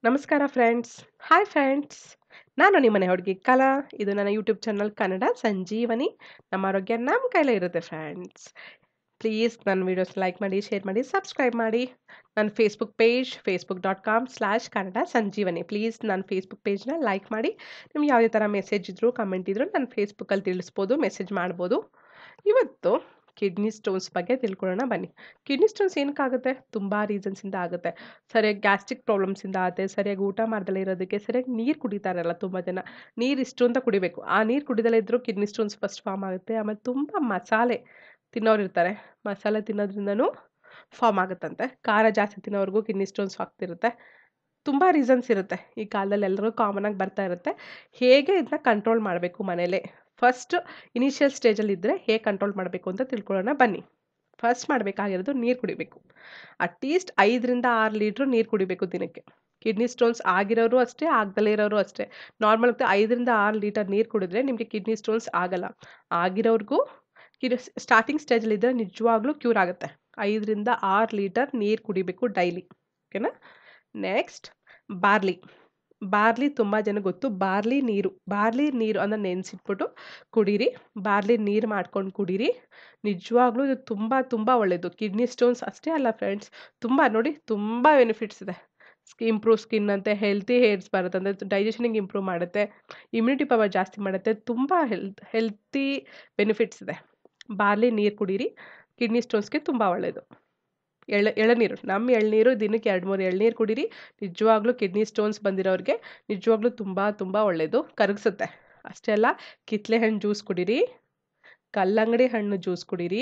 ನಮಸ್ಕಾರ friends hi friends ನಾನು ನಿಮ್ಮನೆ ಹುಡುಗಿ ಕಲಾ ಇದು ನನ್ನ ಯೂಟ್ಯೂಬ್ ಚಾನಲ್ ಕನ್ನಡ ಸಂಜೀವನಿ ನಮ್ಮ ಆರೋಗ್ಯ ನಮ್ಮ ಕೈಲೇ ಇರುತ್ತೆ ಫ್ರೆಂಡ್ಸ್ ಪ್ಲೀಸ್ ನನ್ನ ವೀಡಿಯೋಸ್ ಲೈಕ್ ಮಾಡಿ ಶೇರ್ ಮಾಡಿ ಸಬ್ಸ್ಕ್ರೈಬ್ ಮಾಡಿ ನನ್ನ Facebook page Facebook dot com slash Kannada Sanjeevani please ನನ್ನ ಫೇಸ್ಬುಕ್ ಪೇಜ್ನ ಲೈಕ್ ಮಾಡಿ ನಿಮ್ಗೆ ಯಾವುದೇ ಥರ ಮೆಸೇಜ್ ಇದ್ದರೂ ಕಮೆಂಟ್ ಇದ್ದರೂ ನನ್ನ ಫೇಸ್ಬುಕ್ಕಲ್ಲಿ ತಿಳಿಸ್ಬೋದು ಮೆಸೇಜ್ ಮಾಡ್ಬೋದು ಇವತ್ತು ಕಿಡ್ನಿ ಸ್ಟೋನ್ಸ್ ಬಗ್ಗೆ ತಿಳ್ಕೊಳ್ಳೋಣ ಬನ್ನಿ ಕಿಡ್ನಿ ಸ್ಟೋನ್ಸ್ ಏನಕ್ಕಾಗುತ್ತೆ ತುಂಬ ರೀಸನ್ಸಿಂದ ಆಗುತ್ತೆ ಸರಿಯಾಗಿ ಗ್ಯಾಸ್ಟ್ರಿಕ್ ಪ್ರಾಬ್ಲಮ್ಸಿಂದ ಆಗುತ್ತೆ ಸರಿಯಾಗಿ ಊಟ ಮಾಡ್ದಲೇ ಇರೋದಕ್ಕೆ ಸರಿಯಾಗಿ ನೀರು ಕುಡಿತಾರಲ್ಲ ತುಂಬ ಜನ ನೀರು ಇಷ್ಟು ಅಂತ ಕುಡಿಬೇಕು ಆ ನೀರು ಕುಡಿದಲೇ ಇದ್ದರೂ ಕಿಡ್ನಿ ಸ್ಟೋನ್ಸ್ ಫಸ್ಟ್ ಫಾರ್ಮ್ ಆಗುತ್ತೆ ಆಮೇಲೆ ತುಂಬ ಮಸಾಲೆ ತಿನ್ನೋರು ಇರ್ತಾರೆ ಮಸಾಲೆ ತಿನ್ನೋದ್ರಿಂದನೂ ಫಾರ್ಮ್ ಆಗುತ್ತಂತೆ ಖಾರ ಜಾಸ್ತಿ ತಿನ್ನೋರ್ಗೂ ಕಿಡ್ನಿ ಸ್ಟೋನ್ಸ್ ಆಗ್ತಿರುತ್ತೆ ತುಂಬ ರೀಸನ್ಸ್ ಇರುತ್ತೆ ಈ ಕಾಲದಲ್ಲಿ ಎಲ್ಲರೂ ಕಾಮನಾಗಿ ಬರ್ತಾ ಇರುತ್ತೆ ಹೇಗೆ ಇದನ್ನ ಕಂಟ್ರೋಲ್ ಮಾಡಬೇಕು ಮನೇಲೇ ಫಸ್ಟ್ ಇನಿಷಿಯಲ್ ಸ್ಟೇಜಲ್ಲಿ ಇದ್ದರೆ ಹೇಗೆ ಕಂಟ್ರೋಲ್ ಮಾಡಬೇಕು ಅಂತ ತಿಳ್ಕೊಳ್ಳೋಣ ಬನ್ನಿ ಫಸ್ಟ್ ಮಾಡಬೇಕಾಗಿರೋದು ನೀರು ಕುಡಿಬೇಕು ಅಟ್ಲೀಸ್ಟ್ ಐದರಿಂದ ಆರು ಲೀಟ್ರ್ ನೀರು ಕುಡಿಬೇಕು ದಿನಕ್ಕೆ ಕಿಡ್ನಿ ಸ್ಟೋನ್ಸ್ ಆಗಿರೋರು ಅಷ್ಟೇ ಆಗದಲೇ ಇರೋರು ಅಷ್ಟೇ ನಾರ್ಮಲ್ ಐದರಿಂದ ಆರು ಲೀಟರ್ ನೀರು ಕುಡಿದ್ರೆ ನಿಮಗೆ ಕಿಡ್ನಿ ಸ್ಟೋನ್ಸ್ ಆಗಲ್ಲ ಆಗಿರೋರ್ಗೂ ಕಿಡ್ ಸ್ಟಾರ್ಟಿಂಗ್ ಸ್ಟೇಜಲ್ಲಿದ್ದರೆ ನಿಜವಾಗ್ಲೂ ಕ್ಯೂರ್ ಆಗುತ್ತೆ ಐದರಿಂದ ಆರು ಲೀಟರ್ ನೀರು ಕುಡಿಬೇಕು ಡೈಲಿ ಓಕೆನಾ ನೆಕ್ಸ್ಟ್ ಬಾರ್ಲಿ ಬಾರ್ಲಿ ತುಂಬ ಜನ ಗೊತ್ತು ಬಾರ್ಲಿ ನೀರು ಬಾರ್ಲಿ ನೀರು ಅಂದರೆ ನೆನೆಸಿಟ್ಬಿಟ್ಟು ಕುಡೀರಿ ಬಾರ್ಲಿ ನೀರು ಮಾಡ್ಕೊಂಡು ಕುಡೀರಿ ನಿಜವಾಗ್ಲೂ ಇದು ತುಂಬ ತುಂಬ ಒಳ್ಳೆಯದು ಕಿಡ್ನಿ ಸ್ಟೋನ್ಸ್ ಅಷ್ಟೇ ಅಲ್ಲ ಫ್ರೆಂಡ್ಸ್ ತುಂಬ ನೋಡಿ ತುಂಬ ಬೆನಿಫಿಟ್ಸ್ ಇದೆ ಇಂಪ್ರೂವ್ ಸ್ಕಿನ್ ಅಂತೆ ಹೆಲ್ತಿ ಹೇರ್ಸ್ ಬರುತ್ತೆ ಅಂದರೆ ಡೈಜೆಷನಿಗೆ ಇಂಪ್ರೂವ್ ಮಾಡುತ್ತೆ ಇಮ್ಯುನಿಟಿ ಪವರ್ ಜಾಸ್ತಿ ಮಾಡುತ್ತೆ ತುಂಬ ಹೆಲ್ತ್ ಹೆಲ್ತಿ ಬೆನಿಫಿಟ್ಸ್ ಇದೆ ಬಾರ್ಲಿ ನೀರು ಕುಡೀರಿ ಕಿಡ್ನಿ ಸ್ಟೋನ್ಸ್ಗೆ ತುಂಬ ಒಳ್ಳೆಯದು ಎಳ ಎಳನೀರು ನಮ್ಮ ಎಳ್ನೀರು ದಿನಕ್ಕೆ ಎರಡು ಮೂರು ಎಳ್ನೀರು ಕುಡೀರಿ ನಿಜವಾಗ್ಲೂ ಕಿಡ್ನಿ ಸ್ಟೋನ್ಸ್ ಬಂದಿರೋರಿಗೆ ನಿಜವಾಗ್ಲೂ ತುಂಬ ತುಂಬ ಒಳ್ಳೆಯದು ಕರಗಿಸುತ್ತೆ ಅಷ್ಟೇ ಅಲ್ಲ ಕಿತ್ಲೆ ಹಣ್ಣು ಜ್ಯೂಸ್ ಕುಡೀರಿ ಕಲ್ಲಂಗಡಿ ಹಣ್ಣು ಜ್ಯೂಸ್ ಕುಡೀರಿ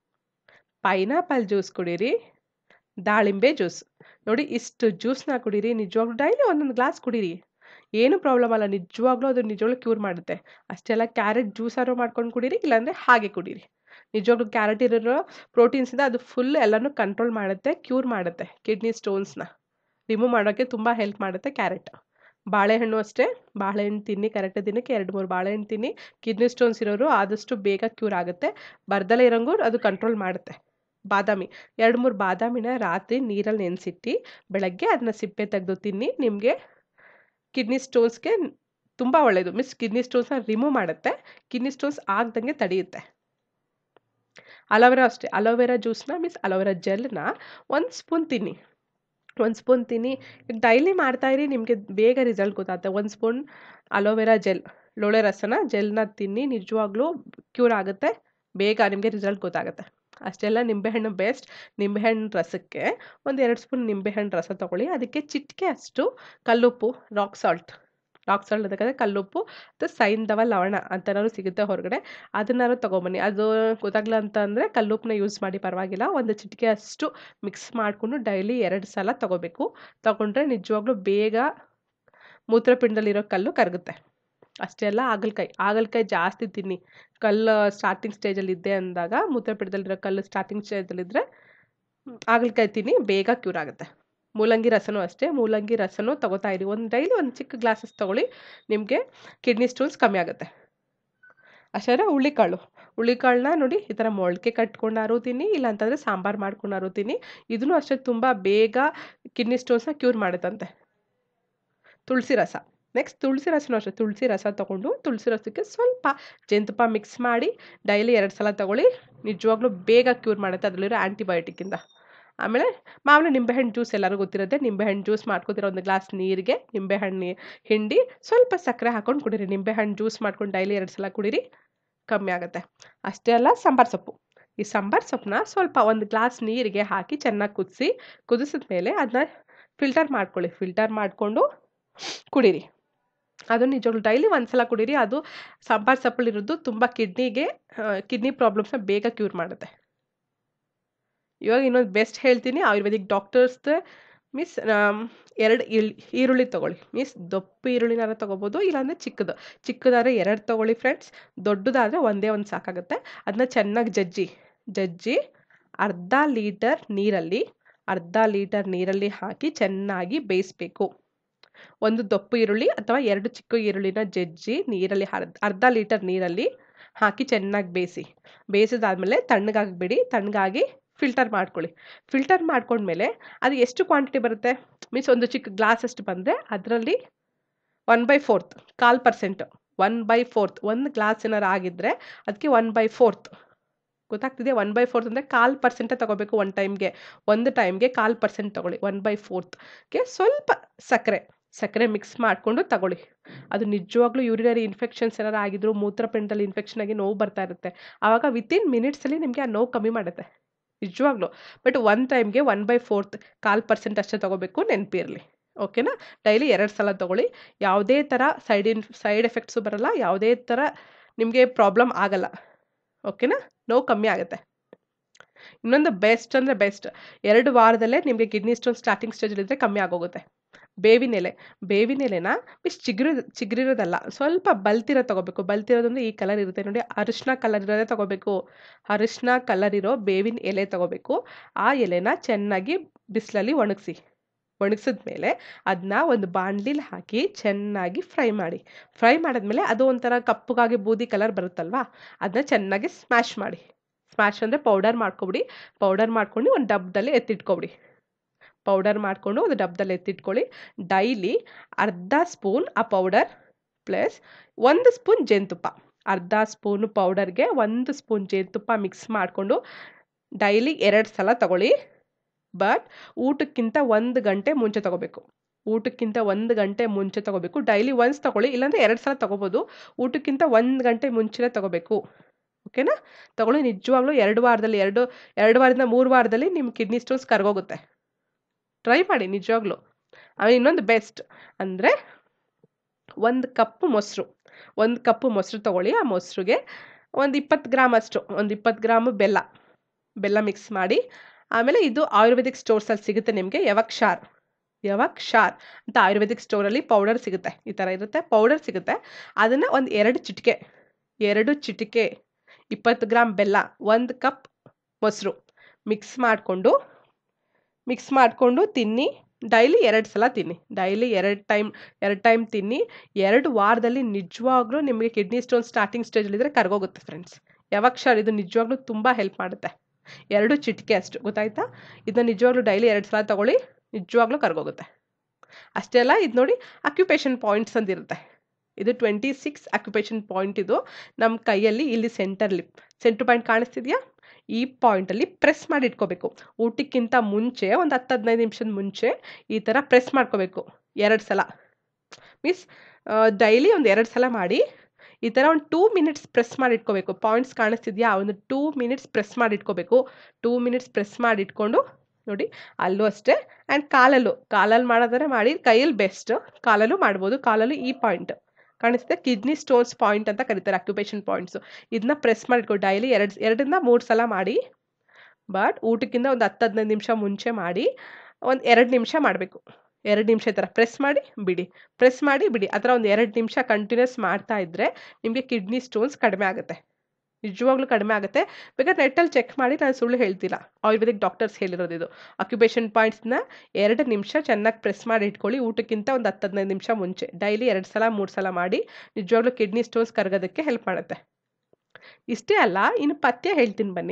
ಪೈನಾಪಲ್ ಜ್ಯೂಸ್ ಕುಡೀರಿ ದಾಳಿಂಬೆ ಜ್ಯೂಸ್ ನೋಡಿ ಇಷ್ಟು ಜ್ಯೂಸ್ನ ಕುಡೀರಿ ನಿಜವಾಗ್ಲೂ ಡೈಲಿ ಒಂದೊಂದು ಗ್ಲಾಸ್ ಕುಡೀರಿ ಏನು ಪ್ರಾಬ್ಲಮ್ ಅಲ್ಲ ನಿಜವಾಗ್ಲೂ ಅದು ನಿಜವಾಗ್ಲೂ ಕ್ಯೂರ್ ಮಾಡುತ್ತೆ ಅಷ್ಟೆಲ್ಲ ಕ್ಯಾರೆಟ್ ಜ್ಯೂಸಾರು ಮಾಡ್ಕೊಂಡು ಕುಡೀರಿ ಇಲ್ಲಾಂದರೆ ಹಾಗೆ ಕುಡೀರಿ ನಿಜವಾಗ್ಲೂ ಕ್ಯಾರೆಟ್ ಇರೋ ಪ್ರೋಟೀನ್ಸಿಂದ ಅದು ಫುಲ್ ಎಲ್ಲನೂ ಕಂಟ್ರೋಲ್ ಮಾಡುತ್ತೆ ಕ್ಯೂರ್ ಮಾಡುತ್ತೆ ಕಿಡ್ನಿ ಸ್ಟೋನ್ಸ್ನ ರಿಮೂವ್ ಮಾಡೋಕ್ಕೆ ತುಂಬ ಹೆಲ್ಪ್ ಮಾಡುತ್ತೆ ಕ್ಯಾರೆಟ್ ಬಾಳೆಹಣ್ಣು ಅಷ್ಟೇ ಬಾಳೆಹಣ್ಣು ತಿನ್ನಿ ಕರೆಕ್ಟ್ ದಿನಕ್ಕೆ ಎರಡು ಮೂರು ಬಾಳೆಹಣ್ಣು ತಿನ್ನಿ ಕಿಡ್ನಿ ಸ್ಟೋನ್ಸ್ ಇರೋರು ಆದಷ್ಟು ಬೇಗ ಕ್ಯೂರ್ ಆಗುತ್ತೆ ಬರ್ದಲೇ ಇರೋಂಗೂ ಅದು ಕಂಟ್ರೋಲ್ ಮಾಡುತ್ತೆ ಬಾದಾಮಿ ಎರಡು ಮೂರು ಬಾದಾಮಿನ ರಾತ್ರಿ ನೀರಲ್ಲಿ ನೆನೆಸಿಟ್ಟು ಬೆಳಗ್ಗೆ ಅದನ್ನ ಸಿಪ್ಪೆ ತೆಗೆದು ತಿನ್ನಿ ನಿಮಗೆ ಕಿಡ್ನಿ ಸ್ಟೋನ್ಸ್ಗೆ ತುಂಬ ಒಳ್ಳೆಯದು ಮಿಸ್ ಕಿಡ್ನಿ ಸ್ಟೋನ್ಸ್ನ ರಿಮೂವ್ ಮಾಡುತ್ತೆ ಕಿಡ್ನಿ ಸ್ಟೋನ್ಸ್ ಆಗ್ದಂಗೆ ತಡೆಯುತ್ತೆ ಅಲೋವೆರಾ ಅಷ್ಟೇ ಅಲೋವೆರಾ ಜ್ಯೂಸ್ನ ಮೀನ್ಸ್ ಅಲೋವೆರಾ ಜೆಲ್ನ ಒಂದು ಸ್ಪೂನ್ ತಿನ್ನಿ ಒಂದು ಸ್ಪೂನ್ ತಿನ್ನಿ ಡೈಲಿ ಮಾಡ್ತಾಯಿರಿ ನಿಮಗೆ ಬೇಗ ರಿಸಲ್ಟ್ ಗೊತ್ತಾಗುತ್ತೆ ಒಂದು ಸ್ಪೂನ್ ಅಲೋವೆರಾ ಜೆಲ್ ಲೋಳೆ ರಸನ ಜೆಲ್ನ ತಿನ್ನಿ ನಿಜವಾಗ್ಲೂ ಕ್ಯೂರ್ ಆಗುತ್ತೆ ಬೇಗ ನಿಮಗೆ ರಿಸಲ್ಟ್ ಗೊತ್ತಾಗುತ್ತೆ ಅಷ್ಟೆಲ್ಲ ನಿಂಬೆಹಣ್ಣು ಬೆಸ್ಟ್ ನಿಂಬೆಹಣ್ಣು ರಸಕ್ಕೆ ಒಂದು ಎರಡು ಸ್ಪೂನ್ ನಿಂಬೆಹಣ್ಣು ರಸ ತೊಗೊಳ್ಳಿ ಅದಕ್ಕೆ ಚಿಟಿಕೆ ಅಷ್ಟು ಕಲ್ಲುಪ್ಪು ರಾಕ್ ಸಾಲ್ಟ್ ರಾಕ್ ಸಾಲ್ಟ್ ಅದಕ್ಕೆ ಕಲ್ಲುಪ್ಪು ಮತ್ತು ಸೈಂಧವ ಲವಣ ಅಂತನಾದ್ರು ಸಿಗುತ್ತೆ ಹೊರಗಡೆ ಅದನ್ನಾರು ತೊಗೊಬನ್ನಿ ಅದು ಗೊತ್ತಾಗಲ್ಲ ಅಂತ ಅಂದರೆ ಕಲ್ಲುಪ್ಪನ್ನ ಯೂಸ್ ಮಾಡಿ ಪರವಾಗಿಲ್ಲ ಒಂದು ಚಿಟಿಕೆ ಅಷ್ಟು ಮಿಕ್ಸ್ ಮಾಡಿಕೊಂಡು ಡೈಲಿ ಎರಡು ಸಲ ತೊಗೋಬೇಕು ತೊಗೊಂಡ್ರೆ ನಿಜವಾಗ್ಲೂ ಬೇಗ ಮೂತ್ರಪಿಂಡದಲ್ಲಿರೋ ಕಲ್ಲು ಕರಗುತ್ತೆ ಅಷ್ಟೇ ಅಲ್ಲ ಹಾಗಲಕಾಯಿ ಹಾಗಲಕಾಯಿ ಜಾಸ್ತಿ ತಿನ್ನಿ ಕಲ್ಲು ಸ್ಟಾರ್ಟಿಂಗ್ ಸ್ಟೇಜಲ್ಲಿ ಇದ್ದೆ ಅಂದಾಗ ಮೂತ್ರಪಿಂಡದಲ್ಲಿರೋ ಕಲ್ಲು ಸ್ಟಾರ್ಟಿಂಗ್ ಸ್ಟೇಜಲ್ಲಿದ್ದರೆ ಹಾಗಲಕಾಯಿ ತಿನ್ನಿ ಬೇಗ ಕ್ಯೂರ್ ಆಗುತ್ತೆ ಮೂಲಂಗಿ ರಸನೂ ಅಷ್ಟೇ ಮೂಲಂಗಿ ರಸನೂ ತೊಗೋತಾ ಇರಿ ಒಂದು ಡೈಲಿ ಒಂದು ಚಿಕ್ಕ ಗ್ಲಾಸಸ್ ತೊಗೊಳ್ಳಿ ನಿಮಗೆ ಕಿಡ್ನಿ ಸ್ಟೋನ್ಸ್ ಕಮ್ಮಿ ಆಗುತ್ತೆ ಅಷ್ಟೇ ಹುಳ್ಳಿಕಾಳು ಹುಳ್ಳಿಕಾಳನ್ನ ನೋಡಿ ಈ ಥರ ಮೊಳಕೆ ಕಟ್ಕೊಂಡಾರು ತಿನ್ನಿ ಇಲ್ಲಾಂತಂದರೆ ಸಾಂಬಾರು ಮಾಡ್ಕೊಂಡಾರು ತಿನ್ನಿ ಇದನ್ನು ಅಷ್ಟೇ ತುಂಬ ಬೇಗ ಕಿಡ್ನಿ ಸ್ಟೋನ್ಸ್ನ ಕ್ಯೂರ್ ಮಾಡುತ್ತಂತೆ ತುಳಸಿ ರಸ ನೆಕ್ಸ್ಟ್ ತುಳಸಿ ರಸನೂ ಅಷ್ಟೇ ತುಳಸಿ ರಸ ತೊಗೊಂಡು ತುಳಸಿ ರಸಕ್ಕೆ ಸ್ವಲ್ಪ ಜೇನುತುಪ್ಪ ಮಿಕ್ಸ್ ಮಾಡಿ ಡೈಲಿ ಎರಡು ಸಲ ತೊಗೊಳ್ಳಿ ನಿಜವಾಗ್ಲೂ ಬೇಗ ಕ್ಯೂರ್ ಮಾಡುತ್ತೆ ಅದರಲ್ಲಿರೋ ಆ್ಯಂಟಿಬಯೋಟಿಕ್ಕಿಂದ ಆಮೇಲೆ ಮಾಮೂಲಿ ನಿಂಬೆಹಣ್ಣು ಜ್ಯೂಸ್ ಎಲ್ಲರೂ ಗೊತ್ತಿರುತ್ತೆ ನಿಂಬೆಹಣ್ಣು ಜ್ಯೂಸ್ ಮಾಡ್ಕೊತಿರೋ ಒಂದು ಗ್ಲಾಸ್ ನೀರಿಗೆ ನಿಂಬೆಹಣ್ಣು ಹಿಂಡಿ ಸ್ವಲ್ಪ ಸಕ್ಕರೆ ಹಾಕ್ಕೊಂಡು ಕುಡೀರಿ ನಿಂಬೆಹಣ್ಣು ಜ್ಯೂಸ್ ಮಾಡ್ಕೊಂಡು ಡೈಲಿ ಎರಡು ಸಲ ಕುಡೀರಿ ಕಮ್ಮಿ ಆಗುತ್ತೆ ಅಷ್ಟೇ ಅಲ್ಲ ಸಾಂಬಾರು ಸೊಪ್ಪು ಈ ಸಾಂಬಾರು ಸೊಪ್ಪನ್ನ ಸ್ವಲ್ಪ ಒಂದು ಗ್ಲಾಸ್ ನೀರಿಗೆ ಹಾಕಿ ಚೆನ್ನಾಗಿ ಕುದಿಸಿ ಕುದಿಸಿದ ಮೇಲೆ ಅದನ್ನ ಫಿಲ್ಟರ್ ಮಾಡ್ಕೊಳ್ಳಿ ಫಿಲ್ಟರ್ ಮಾಡಿಕೊಂಡು ಕುಡೀರಿ ಅದು ನಿಜವಾಗ್ಲೂ ಡೈಲಿ ಒಂದು ಸಲ ಕುಡೀರಿ ಅದು ಸಾಂಬಾರು ಸೊಪ್ಪಲ್ಲಿರೋದು ತುಂಬ ಕಿಡ್ನಿಗೆ ಕಿಡ್ನಿ ಪ್ರಾಬ್ಲಮ್ಸ್ನ ಬೇಗ ಕ್ಯೂರ್ ಮಾಡುತ್ತೆ ಇವಾಗ ಇನ್ನೊಂದು ಬೆಸ್ಟ್ ಹೇಳ್ತೀನಿ ಆಯುರ್ವೇದಿಕ್ ಡಾಕ್ಟರ್ಸ್ದು ಮೀನ್ಸ್ ಎರಡು ಇಳ್ ಈರುಳ್ಳಿ ತೊಗೊಳ್ಳಿ ಮೀನ್ಸ್ ದಪ್ಪು ಈರುಳ್ಳಿನಾರ ತೊಗೋಬೋದು ಇಲ್ಲಾಂದರೆ ಚಿಕ್ಕದು ಚಿಕ್ಕದಾದರೆ ಎರಡು ತೊಗೊಳ್ಳಿ ಫ್ರೆಂಡ್ಸ್ ದೊಡ್ಡದಾದರೆ ಒಂದೇ ಒಂದು ಸಾಕಾಗುತ್ತೆ ಅದನ್ನ ಚೆನ್ನಾಗಿ ಜಜ್ಜಿ ಜಜ್ಜಿ ಅರ್ಧ ಲೀಟರ್ ನೀರಲ್ಲಿ ಅರ್ಧ ಲೀಟರ್ ನೀರಲ್ಲಿ ಹಾಕಿ ಚೆನ್ನಾಗಿ ಬೇಯಿಸ್ಬೇಕು ಒಂದು ದಪ್ಪು ಈರುಳ್ಳಿ ಅಥವಾ ಎರಡು ಚಿಕ್ಕ ಈರುಳ್ಳಿನ ಜಜ್ಜಿ ನೀರಲ್ಲಿ ಅರ್ಧ ಅರ್ಧ ಲೀಟರ್ ನೀರಲ್ಲಿ ಹಾಕಿ ಚೆನ್ನಾಗಿ ಬೇಯಿಸಿ ಬೇಯಿಸಿದಾದ್ಮೇಲೆ ತಣ್ಣಗಾಗಿಬಿಡಿ ತಣ್ಣಗಾಗಿ ಫಿಲ್ಟರ್ ಮಾಡ್ಕೊಳ್ಳಿ ಫಿಲ್ಟರ್ ಮಾಡ್ಕೊಂಡ್ಮೇಲೆ ಅದು ಎಷ್ಟು ಕ್ವಾಂಟಿಟಿ ಬರುತ್ತೆ ಮೀನ್ಸ್ ಒಂದು ಚಿಕ್ಕ ಗ್ಲಾಸ್ ಅಷ್ಟು ಬಂದರೆ ಅದರಲ್ಲಿ ಒನ್ ಬೈ ಫೋರ್ತ್ ಕಾಲು ಪರ್ಸೆಂಟು ಒನ್ ಬೈ ಫೋರ್ತ್ ಒಂದು ಗ್ಲಾಸ್ ಏನಾರು ಆಗಿದ್ದರೆ ಅದಕ್ಕೆ ಒನ್ ಬೈ ಫೋರ್ತ್ ಗೊತ್ತಾಗ್ತಿದೆಯಾ ಒನ್ ಬೈ ಫೋರ್ತ್ ಅಂದರೆ ಕಾಲು ಪರ್ಸೆಂಟೇ ತೊಗೋಬೇಕು ಒನ್ ಟೈಮ್ಗೆ ಒಂದು ಟೈಮ್ಗೆ ಕಾಲು ಪರ್ಸೆಂಟ್ ತೊಗೊಳ್ಳಿ ಒನ್ ಬೈ ಫೋರ್ತ್ಗೆ ಸ್ವಲ್ಪ ಸಕ್ಕರೆ ಸಕ್ಕರೆ ಮಿಕ್ಸ್ ಮಾಡಿಕೊಂಡು ತಗೊಳ್ಳಿ ಅದು ನಿಜವಾಗ್ಲೂ ಯೂರಿನರಿ ಇನ್ಫೆಕ್ಷನ್ಸ್ ಏನಾರು ಆಗಿದ್ರು ಮೂತ್ರಪಿಂಡದಲ್ಲಿ ಇನ್ಫೆಕ್ಷನ್ ಆಗಿ ನೋವು ಬರ್ತಾ ಇರುತ್ತೆ ಆವಾಗ ವಿತಿನ್ ಮಿನಿಟ್ಸಲ್ಲಿ ನಿಮಗೆ ಆ ನೋವು ಕಮ್ಮಿ ಮಾಡುತ್ತೆ ನಿಜವಾಗ್ಲೂ ಬಟ್ ಒನ್ ಟೈಮ್ಗೆ ಒನ್ ಬೈ ಫೋರ್ತ್ ಕಾಲು ಪರ್ಸೆಂಟ್ ಅಷ್ಟೇ ತೊಗೋಬೇಕು ನೆನಪಿರಲಿ ಓಕೆನಾ ಡೈಲಿ ಎರಡು ಸಲ ತೊಗೊಳ್ಳಿ ಯಾವುದೇ ಥರ ಸೈಡ್ ಇನ್ ಸೈಡ್ ಎಫೆಕ್ಟ್ಸು ಬರಲ್ಲ ಯಾವುದೇ ಥರ ನಿಮಗೆ ಪ್ರಾಬ್ಲಮ್ ಆಗಲ್ಲ ಓಕೆನಾ ನೋವು ಕಮ್ಮಿ ಆಗುತ್ತೆ ಇನ್ನೊಂದು ಬೆಸ್ಟ್ ಅಂದರೆ ಬೆಸ್ಟ್ ಎರಡು ವಾರದಲ್ಲೇ ನಿಮಗೆ ಕಿಡ್ನಿ ಸ್ಟೋನ್ ಸ್ಟಾರ್ಟಿಂಗ್ ಸ್ಟೇಜಲ್ಲಿದ್ದರೆ ಕಮ್ಮಿ ಆಗೋಗುತ್ತೆ ಬೇವಿನ ಎಲೆ ಬೇವಿನ ಎಲೆನ ಇಷ್ಟು ಚಿಗುರು ಚಿಗುರಿರೋದಲ್ಲ ಸ್ವಲ್ಪ ಬಲ್ತಿರೋ ತೊಗೋಬೇಕು ಬಲ್ತಿರೋದಂದ್ರೆ ಈ ಕಲರ್ ಇರುತ್ತೆ ನೋಡಿ ಅರಿಶಿನ ಕಲರ್ ಇರೋದೇ ತೊಗೋಬೇಕು ಅರಿಶಿನ ಕಲರ್ ಇರೋ ಬೇವಿನ ಎಲೆ ತೊಗೋಬೇಕು ಆ ಎಲೆನ ಚೆನ್ನಾಗಿ ಬಿಸಿಲಲ್ಲಿ ಒಣಗಿಸಿ ಒಣಗಿಸಿದ್ಮೇಲೆ ಅದನ್ನ ಒಂದು ಬಾಣಲಿಲಿ ಹಾಕಿ ಚೆನ್ನಾಗಿ ಫ್ರೈ ಮಾಡಿ ಫ್ರೈ ಮಾಡಿದ್ಮೇಲೆ ಅದು ಒಂಥರ ಕಪ್ಪಗಾಗಿ ಬೂದಿ ಕಲರ್ ಬರುತ್ತಲ್ವಾ ಅದನ್ನ ಚೆನ್ನಾಗಿ ಸ್ಮ್ಯಾಶ್ ಮಾಡಿ ಸ್ಮ್ಯಾಶ್ ಅಂದರೆ ಪೌಡರ್ ಮಾಡ್ಕೊಬಿಡಿ ಪೌಡರ್ ಮಾಡ್ಕೊಂಡು ಒಂದು ಡಬ್ಬದಲ್ಲಿ ಎತ್ತಿಟ್ಕೊಬಿಡಿ ಪೌಡರ್ ಮಾಡಿಕೊಂಡು ಒಂದು ಡಬ್ಬದಲ್ಲಿ ಎತ್ತಿಟ್ಕೊಳ್ಳಿ ಡೈಲಿ ಅರ್ಧ ಸ್ಪೂನ್ ಆ ಪೌಡರ್ ಪ್ಲಸ್ ಒಂದು ಸ್ಪೂನ್ ಜೇನುತುಪ್ಪ ಅರ್ಧ ಸ್ಪೂನು ಪೌಡರ್ಗೆ ಒಂದು ಸ್ಪೂನ್ ಜೇನುತುಪ್ಪ ಮಿಕ್ಸ್ ಮಾಡಿಕೊಂಡು ಡೈಲಿ ಎರಡು ಸಲ ತಗೊಳ್ಳಿ ಬಟ್ ಊಟಕ್ಕಿಂತ ಒಂದು ಗಂಟೆ ಮುಂಚೆ ತೊಗೋಬೇಕು ಊಟಕ್ಕಿಂತ ಒಂದು ಗಂಟೆ ಮುಂಚೆ ತೊಗೋಬೇಕು ಡೈಲಿ ಒನ್ಸ್ ತೊಗೊಳ್ಳಿ ಇಲ್ಲಾಂದರೆ ಎರಡು ಸಲ ತೊಗೋಬೋದು ಊಟಕ್ಕಿಂತ ಒಂದು ಗಂಟೆ ಮುಂಚೆನೇ ತೊಗೋಬೇಕು ಓಕೆನಾ ತೊಗೊಳ್ಳಿ ನಿಜವಾಗ್ಲೂ ಎರಡು ವಾರದಲ್ಲಿ ಎರಡು ಎರಡು ವಾರದಿಂದ ಮೂರು ವಾರದಲ್ಲಿ ನಿಮ್ಮ ಕಿಡ್ನಿ ಸ್ಟೋನ್ಸ್ ಕರ್ಗೋಗುತ್ತೆ ಟ್ರೈ ಮಾಡಿ ನಿಜವಾಗ್ಲೂ ಆಮೇಲೆ ಇನ್ನೊಂದು ಬೆಸ್ಟ್ ಅಂದರೆ ಒಂದು ಕಪ್ ಮೊಸರು ಒಂದು ಕಪ್ಪು ಮೊಸರು ತೊಗೊಳ್ಳಿ ಆ ಮೊಸರಿಗೆ ಒಂದು ಇಪ್ಪತ್ತು ಗ್ರಾಮ್ ಅಷ್ಟು ಒಂದು ಇಪ್ಪತ್ತು ಗ್ರಾಮು ಬೆಲ್ಲ ಬೆಲ್ಲ ಮಿಕ್ಸ್ ಮಾಡಿ ಆಮೇಲೆ ಇದು ಆಯುರ್ವೇದಿಕ್ ಸ್ಟೋರ್ಸಲ್ಲಿ ಸಿಗುತ್ತೆ ನಿಮಗೆ ಯಾವಾಗ ಶಾರ್ ಯಾವಾಗ ಶಾರ್ ಅಂತ ಆಯುರ್ವೇದಿಕ್ ಸ್ಟೋರಲ್ಲಿ ಪೌಡರ್ ಸಿಗುತ್ತೆ ಈ ಥರ ಇರುತ್ತೆ ಪೌಡರ್ ಸಿಗುತ್ತೆ ಅದನ್ನು ಒಂದು ಎರಡು ಚಿಟಿಕೆ ಎರಡು ಚಿಟಿಕೆ ಇಪ್ಪತ್ತು ಗ್ರಾಮ್ ಬೆಲ್ಲ ಒಂದು ಕಪ್ ಮೊಸರು ಮಿಕ್ಸ್ ಮಾಡಿಕೊಂಡು ಮಿಕ್ಸ್ ಮಾಡಿಕೊಂಡು ತಿನ್ನಿ ಡೈಲಿ ಎರಡು ಸಲ ತಿನ್ನಿ ಡೈಲಿ ಎರಡು ಟೈಮ್ ಎರಡು ಟೈಮ್ ತಿನ್ನಿ ಎರಡು ವಾರದಲ್ಲಿ ನಿಜವಾಗ್ಲೂ ನಿಮಗೆ ಕಿಡ್ನಿ ಸ್ಟೋನ್ ಸ್ಟಾರ್ಟಿಂಗ್ ಸ್ಟೇಜಲ್ಲಿದ್ದರೆ ಕರ್ಗೋಗುತ್ತೆ ಫ್ರೆಂಡ್ಸ್ ಯಾವಾಗ ಶಾರ್ ಇದು ನಿಜವಾಗ್ಲೂ ತುಂಬ ಹೆಲ್ಪ್ ಮಾಡುತ್ತೆ ಎರಡು ಚಿಟಿಕೆ ಅಷ್ಟು ಗೊತ್ತಾಯ್ತಾ ಇದನ್ನ ನಿಜವಾಗ್ಲೂ ಡೈಲಿ ಎರಡು ಸಲ ತೊಗೊಳ್ಳಿ ನಿಜವಾಗ್ಲೂ ಕರ್ಗೋಗುತ್ತೆ ಅಷ್ಟೇ ಅಲ್ಲ ಇದು ನೋಡಿ ಅಕ್ಯುಪೇಷನ್ ಪಾಯಿಂಟ್ಸ್ ಅಂತಿರುತ್ತೆ ಇದು ಟ್ವೆಂಟಿ ಸಿಕ್ಸ್ ಅಕ್ಯುಪೇಷನ್ ಪಾಯಿಂಟ್ ಇದು ನಮ್ಮ ಕೈಯಲ್ಲಿ ಇಲ್ಲಿ ಸೆಂಟರ್ ಲಿಪ್ ಸೆಂಟರ್ ಪಾಯಿಂಟ್ ಕಾಣಿಸ್ತಿದೆಯಾ ಈ ಪಾಯಿಂಟಲ್ಲಿ ಪ್ರೆಸ್ ಮಾಡಿ ಇಟ್ಕೋಬೇಕು ಊಟಕ್ಕಿಂತ ಮುಂಚೆ ಒಂದು ಹತ್ತು ಹದಿನೈದು ನಿಮಿಷದ ಮುಂಚೆ ಈ ಥರ ಪ್ರೆಸ್ ಮಾಡ್ಕೋಬೇಕು ಎರಡು ಸಲ ಮೀನ್ಸ್ ಡೈಲಿ ಒಂದು ಎರಡು ಸಲ ಮಾಡಿ ಈ ಥರ ಒಂದು ಟೂ ಮಿನಿಟ್ಸ್ ಪ್ರೆಸ್ ಮಾಡಿ ಇಟ್ಕೋಬೇಕು ಪಾಯಿಂಟ್ಸ್ ಕಾಣಿಸ್ತಿದೆಯಾ ಒಂದು ಟೂ ಮಿನಿಟ್ಸ್ ಪ್ರೆಸ್ ಮಾಡಿ ಇಟ್ಕೋಬೇಕು ಟೂ ಮಿನಿಟ್ಸ್ ಪ್ರೆಸ್ ಮಾಡಿ ಇಟ್ಕೊಂಡು ನೋಡಿ ಅಲ್ಲೂ ಅಷ್ಟೇ ಆ್ಯಂಡ್ ಕಾಲಲ್ಲೂ ಕಾಲಲ್ಲಿ ಮಾಡೋದಾದ್ರೆ ಮಾಡಿ ಕೈಯಲ್ಲಿ ಬೆಸ್ಟ್ ಕಾಲಲ್ಲೂ ಮಾಡ್ಬೋದು ಕಾಲಲ್ಲೂ ಈ ಪಾಯಿಂಟ್ ಕಾಣಿಸುತ್ತೆ ಕಿಡ್ನಿ ಸ್ಟೋನ್ಸ್ ಪಾಯಿಂಟ್ ಅಂತ ಕರೀತಾರೆ ಅಕ್ಯುಪೇಷನ್ ಪಾಯಿಂಟ್ಸು ಇದನ್ನ ಪ್ರೆಸ್ ಮಾಡಿಟ್ಕೊ ಡೈಲಿ ಎರಡು ಎರಡರಿಂದ ಮೂರು ಸಲ ಮಾಡಿ ಬಟ್ ಊಟಕ್ಕಿಂತ ಒಂದು ಹತ್ತು ಹದಿನೈದು ನಿಮಿಷ ಮುಂಚೆ ಮಾಡಿ ಒಂದು ಎರಡು ನಿಮಿಷ ಮಾಡಬೇಕು ಎರಡು ನಿಮಿಷ ಈ ಥರ ಪ್ರೆಸ್ ಮಾಡಿ ಬಿಡಿ ಪ್ರೆಸ್ ಮಾಡಿ ಬಿಡಿ ಆ ಥರ ಒಂದು ಎರಡು ನಿಮಿಷ ಕಂಟಿನ್ಯೂಸ್ ಮಾಡ್ತಾ ಇದ್ದರೆ ನಿಮಗೆ ಕಿಡ್ನಿ ಸ್ಟೋನ್ಸ್ ಕಡಿಮೆ ಆಗುತ್ತೆ ನಿಜವಾಗ್ಲೂ ಕಡಿಮೆ ಆಗುತ್ತೆ ಬೇಕಾದ್ರೆ ನೆಟ್ಟಲ್ಲಿ ಚೆಕ್ ಮಾಡಿ ನಾನು ಸುಳ್ಳು ಹೇಳ್ತಿಲ್ಲ ಆಯುರ್ವೇದಿಕ್ ಡಾಕ್ಟರ್ಸ್ ಹೇಳಿರೋದು ಇದು ಅಕ್ಯುಪೇಷನ್ ಪಾಯಿಂಟ್ಸ್ನ ಎರಡು ನಿಮಿಷ ಚೆನ್ನಾಗಿ ಪ್ರೆಸ್ ಮಾಡಿ ಇಟ್ಕೊಳ್ಳಿ ಊಟಕ್ಕಿಂತ ಒಂದು ಹತ್ತು ಹದಿನೈದು ನಿಮಿಷ ಮುಂಚೆ ಡೈಲಿ ಎರಡು ಸಲ ಮೂರು ಸಲ ಮಾಡಿ ನಿಜವಾಗ್ಲೂ ಕಿಡ್ನಿ ಸ್ಟೋನ್ಸ್ ಕರಗೋದಕ್ಕೆ ಹೆಲ್ಪ್ ಮಾಡುತ್ತೆ ಇಷ್ಟೇ ಅಲ್ಲ ಇನ್ನು ಪಥ್ಯ ಹೇಳ್ತೀನಿ ಬನ್ನಿ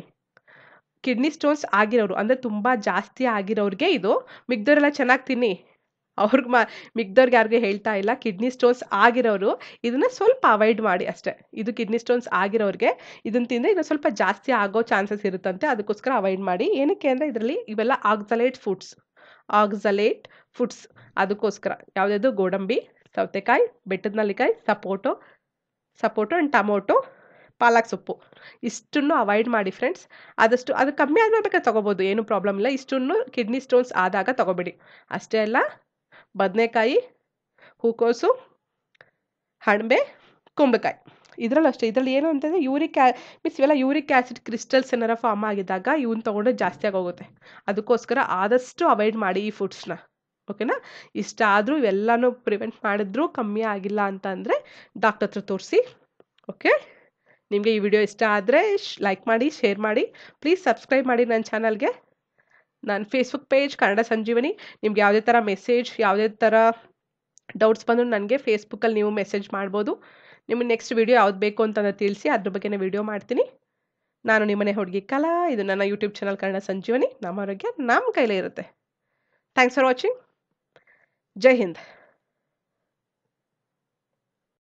ಕಿಡ್ನಿ ಸ್ಟೋನ್ಸ್ ಆಗಿರೋರು ಅಂದರೆ ತುಂಬ ಜಾಸ್ತಿ ಆಗಿರೋರಿಗೆ ಇದು ಮಿಗ್ದವರೆಲ್ಲ ಚೆನ್ನಾಗಿ ತಿನ್ನಿ ಅವ್ರಿಗೆ ಮಾ ಮಿಗ್ದವ್ರಿಗೆ ಯಾರಿಗೂ ಹೇಳ್ತಾ ಇಲ್ಲ ಕಿಡ್ನಿ ಸ್ಟೋನ್ಸ್ ಆಗಿರೋರು ಇದನ್ನು ಸ್ವಲ್ಪ ಅವಾಯ್ಡ್ ಮಾಡಿ ಅಷ್ಟೇ ಇದು ಕಿಡ್ನಿ ಸ್ಟೋನ್ಸ್ ಆಗಿರೋರಿಗೆ ಇದನ್ನು ತಿಂದರೆ ಇದು ಸ್ವಲ್ಪ ಜಾಸ್ತಿ ಆಗೋ ಚಾನ್ಸಸ್ ಇರುತ್ತಂತೆ ಅದಕ್ಕೋಸ್ಕರ ಅವಾಯ್ಡ್ ಮಾಡಿ ಏನಕ್ಕೆ ಅಂದರೆ ಇದರಲ್ಲಿ ಇವೆಲ್ಲ ಆಕ್ಸಲೇಟ್ ಫುಡ್ಸ್ ಆಕ್ಸಲೇಟ್ ಫುಡ್ಸ್ ಅದಕ್ಕೋಸ್ಕರ ಯಾವುದ್ಯಾವುದು ಗೋಡಂಬಿ ಸೌತೆಕಾಯಿ ಬೆಟ್ಟದ ನಲ್ಲಿಕಾಯಿ ಸಪೋಟೊ ಸಪೋಟೊ ಆ್ಯಂಡ್ ಟಮೋಟೊ ಪಾಲಕ್ ಸೊಪ್ಪು ಇಷ್ಟನ್ನು ಅವಾಯ್ಡ್ ಮಾಡಿ ಫ್ರೆಂಡ್ಸ್ ಆದಷ್ಟು ಅದು ಕಮ್ಮಿ ಆದ್ಮೇಲೆ ಬೇಕಾದ್ರೆ ತೊಗೋಬೋದು ಏನು ಪ್ರಾಬ್ಲಮ್ ಇಲ್ಲ ಇಷ್ಟನ್ನು ಕಿಡ್ನಿ ಸ್ಟೋನ್ಸ್ ಆದಾಗ ತೊಗೋಬೇಡಿ ಅಷ್ಟೇ ಅಲ್ಲ ಬದನೆಕಾಯಿ ಹೂಕೋಸು ಹಣಬೆ ಕುಂಬಳಕಾಯಿ ಇದರಲ್ಲೂ ಅಷ್ಟೇ ಇದರಲ್ಲಿ ಏನು ಅಂತಂದರೆ ಯೂರಿಕ್ ಆ ಮೀನ್ಸ್ ಇವೆಲ್ಲ ಯೂರಿಕ್ ಆ್ಯಸಿಡ್ ಕ್ರಿಸ್ಟಲ್ಸ್ ಏನಾರ ಫಾರ್ಮ್ ಆಗಿದ್ದಾಗ ಇವನ್ನ ತೊಗೊಂಡ್ರೆ ಜಾಸ್ತಿ ಆಗೋಗುತ್ತೆ ಅದಕ್ಕೋಸ್ಕರ ಆದಷ್ಟು ಅವಾಯ್ಡ್ ಮಾಡಿ ಈ ಫುಡ್ಸ್ನ ಓಕೆನಾ ಇಷ್ಟ ಆದರೂ ಇವೆಲ್ಲನೂ ಪ್ರಿವೆಂಟ್ ಮಾಡಿದ್ರೂ ಕಮ್ಮಿ ಆಗಿಲ್ಲ ಅಂತ ಅಂದರೆ ಡಾಕ್ಟರ್ ಹತ್ರ ತೋರಿಸಿ ಓಕೆ ನಿಮಗೆ ಈ ವಿಡಿಯೋ ಇಷ್ಟ ಆದರೆ ಲೈಕ್ ಮಾಡಿ ಶೇರ್ ಮಾಡಿ ಪ್ಲೀಸ್ ಸಬ್ಸ್ಕ್ರೈಬ್ ಮಾಡಿ ನನ್ನ ಚಾನಲ್ಗೆ ನನ್ನ ಫೇಸ್ಬುಕ್ ಪೇಜ್ ಕನ್ನಡ ಸಂಜೀವನಿ ನಿಮ್ಗೆ ಯಾವುದೇ ಥರ ಮೆಸೇಜ್ ಯಾವುದೇ ಥರ ಡೌಟ್ಸ್ ಬಂದರೂ ನನಗೆ ಫೇಸ್ಬುಕ್ಕಲ್ಲಿ ನೀವು ಮೆಸೇಜ್ ಮಾಡ್ಬೋದು ನಿಮಗೆ ನೆಕ್ಸ್ಟ್ ವಿಡಿಯೋ ಯಾವ್ದು ಬೇಕು ಅಂತ ತಿಳಿಸಿ ಅದ್ರ ಬಗ್ಗೆನೇ ವಿಡಿಯೋ ಮಾಡ್ತೀನಿ ನಾನು ನಿಮ್ಮನೆ ಹುಡುಗಿ ಕಲಾ ಇದು ನನ್ನ ಯೂಟ್ಯೂಬ್ ಚಾನಲ್ ಕನ್ನಡ ಸಂಜೀವನಿ ನಮ್ಮ ಆರೋಗ್ಯ ನಮ್ಮ ಕೈಲೇ ಇರುತ್ತೆ ಥ್ಯಾಂಕ್ಸ್ ಫಾರ್ ವಾಚಿಂಗ್ ಜೈ ಹಿಂದ್